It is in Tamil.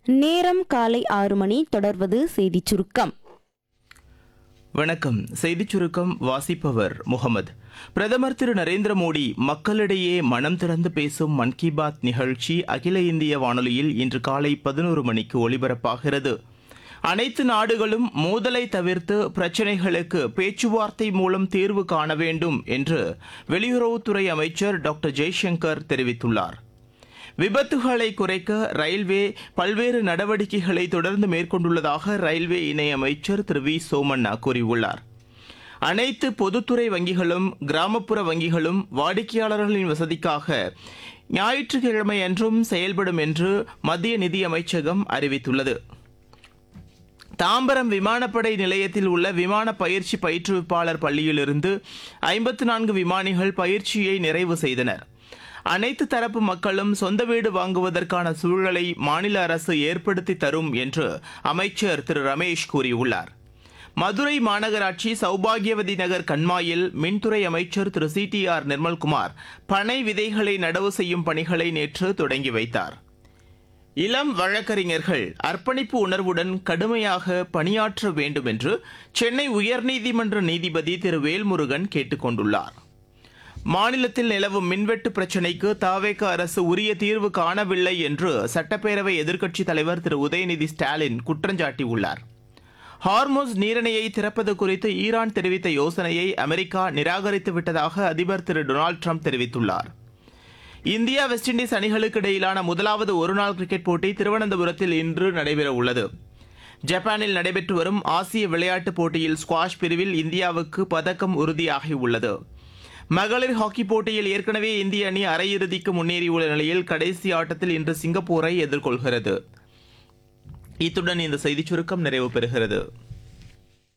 நேரம் காலை ஆறு மணி தொடர்வது செய்திச் சுருக்கம் வணக்கம் செய்திச் சுருக்கம் வாசிப்பவர் முகமது பிரதமர் திரு நரேந்திர மோடி மக்களிடையே மனம் திறந்து பேசும் மன் கி பாத் நிகழ்ச்சி அகில இந்திய வானொலியில் இன்று காலை பதினோரு மணிக்கு ஒலிபரப்பாகிறது அனைத்து நாடுகளும் மோதலை தவிர்த்து பிரச்சினைகளுக்கு பேச்சுவார்த்தை மூலம் தீர்வு காண வேண்டும் என்று வெளியுறவுத்துறை அமைச்சர் டாக்டர் ஜெய்சங்கர் தெரிவித்துள்ளார் விபத்துகளை குறைக்க ரயில்வே பல்வேறு நடவடிக்கைகளை தொடர்ந்து மேற்கொண்டுள்ளதாக ரயில்வே இணையமைச்சர் திரு வி சோமண்ணா கூறியுள்ளார் அனைத்து பொதுத்துறை வங்கிகளும் கிராமப்புற வங்கிகளும் வாடிக்கையாளர்களின் வசதிக்காக ஞாயிற்றுக்கிழமை அன்றும் செயல்படும் என்று மத்திய நிதி அமைச்சகம் அறிவித்துள்ளது தாம்பரம் விமானப்படை நிலையத்தில் உள்ள விமான பயிற்சி பயிற்றுவிப்பாளர் பள்ளியிலிருந்து ஐம்பத்து நான்கு விமானிகள் பயிற்சியை நிறைவு செய்தனர் அனைத்து தரப்பு மக்களும் சொந்த வீடு வாங்குவதற்கான சூழலை மாநில அரசு ஏற்படுத்தி தரும் என்று அமைச்சர் திரு ரமேஷ் கூறியுள்ளார் மதுரை மாநகராட்சி சௌபாகியவதி நகர் கண்மாயில் மின்துறை அமைச்சர் திரு சி டி ஆர் நிர்மல்குமார் பனை விதைகளை நடவு செய்யும் பணிகளை நேற்று தொடங்கி வைத்தார் இளம் வழக்கறிஞர்கள் அர்ப்பணிப்பு உணர்வுடன் கடுமையாக பணியாற்ற வேண்டும் என்று சென்னை உயர்நீதிமன்ற நீதிபதி திரு வேல்முருகன் கேட்டுக் கொண்டுள்ளார் மாநிலத்தில் நிலவும் மின்வெட்டு பிரச்சினைக்கு தாவேக அரசு உரிய தீர்வு காணவில்லை என்று சட்டப்பேரவை எதிர்க்கட்சித் தலைவர் திரு உதயநிதி ஸ்டாலின் குற்றஞ்சாட்டியுள்ளார் ஹார்மோஸ் நீரிணையை திறப்பது குறித்து ஈரான் தெரிவித்த யோசனையை அமெரிக்கா நிராகரித்து விட்டதாக அதிபர் திரு டொனால்டு ட்ரம்ப் தெரிவித்துள்ளார் இந்தியா வெஸ்ட் இண்டீஸ் அணிகளுக்கு இடையிலான முதலாவது ஒருநாள் கிரிக்கெட் போட்டி திருவனந்தபுரத்தில் இன்று நடைபெற உள்ளது ஜப்பானில் நடைபெற்று வரும் ஆசிய விளையாட்டுப் போட்டியில் ஸ்குவாஷ் பிரிவில் இந்தியாவுக்கு பதக்கம் உறுதியாகியுள்ளது மகளிர் ஹாக்கி போட்டியில் ஏற்கனவே இந்திய அணி அரையிறுதிக்கு முன்னேறியுள்ள நிலையில் கடைசி ஆட்டத்தில் இன்று சிங்கப்பூரை எதிர்கொள்கிறது இத்துடன் இந்த செய்திச் சுருக்கம் நிறைவு பெறுகிறது